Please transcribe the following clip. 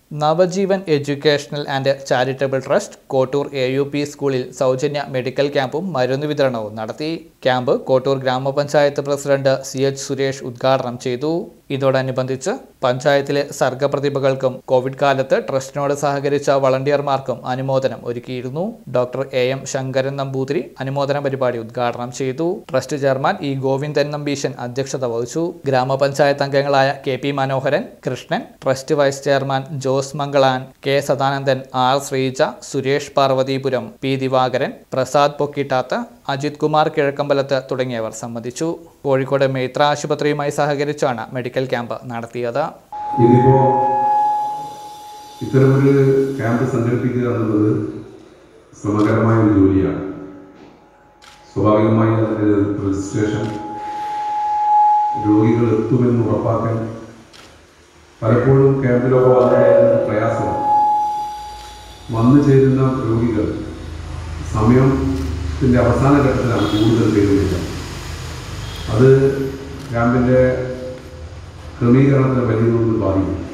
Navajeevan educational and charitable trust Kottoor A U P സ്കൂളിൽ സൗജന്യ medical ക്യാമ്പും മരുന്ന് വിതരണവും നടത്തി ക്യാമ്പ് കോട്ടൂർ ഗ്രാമപഞ്ചായത്ത് പ്രസിഡന്റ് സി എച്ച് സുരേഷ് ഉദ്ഘാടനം ചെയ്തു ഇതോടനുബന്ധിച്ച് പഞ്ചായത്തിലെ സർഗപ്രതിഭകൾക്കും കോവിഡ് കാലത്ത് ട്രസ്റ്റിനോട് സഹകരിച്ച വളണ്ടിയർമാർക്കും അനുമോദനം ഒരുക്കിയിരുന്നു doctor A M Shankaran Namboothiri അനുമോദന പരിപാടി ഉദ്ഘാടനം ചെയ്തു trust chairman E Govindan Nambeesan അധ്യക്ഷത വഹിച്ചു ഗ്രാമപഞ്ചായത്ത് അംഗങ്ങളായ K P Manoharan Krishnan trust vice chairman Jose Mangalan K Sadanandan R Sreeja Suresh Parvathipuram P Divakaran Prasad Pokkittath Ajith Kumar Kizhakkambalath തുടങ്ങിയവർ സംബന്ധിച്ചു കോഴിക്കോട് മേത്ര ആശുപത്രിയുമായി സഹകരിച്ചാണ് മെഡിക്കൽ ക്യാമ്പ് നടത്തിയത് ഇതിപ്പോൾ ഇത്തരമൊരു ക്യാമ്പ് സംഘടിപ്പിക്കുക എന്നുള്ളത് ശ്രമകരമായ ഒരു ജോലിയാണ് സ്വാഭാവികമായി അതിൻ്റെ രജിസ്ട്രേഷൻ രോഗികൾ എത്തുമെന്ന് ഉറപ്പാക്കാൻ പലപ്പോഴും ക്യാമ്പിലൊക്കെ വളരെ പ്രയാസമാണ് വന്നു ചേരുന്ന രോഗികൾ സമയത്തിൻ്റെ അവസാന ഘട്ടത്തിലാണ് കൂടുതൽ പേര് വരിക അത് ക്യാമ്പിൻ്റെ ക്രമീകരണത്തിന് വലിയ തോതിൽ ബാധിക്കും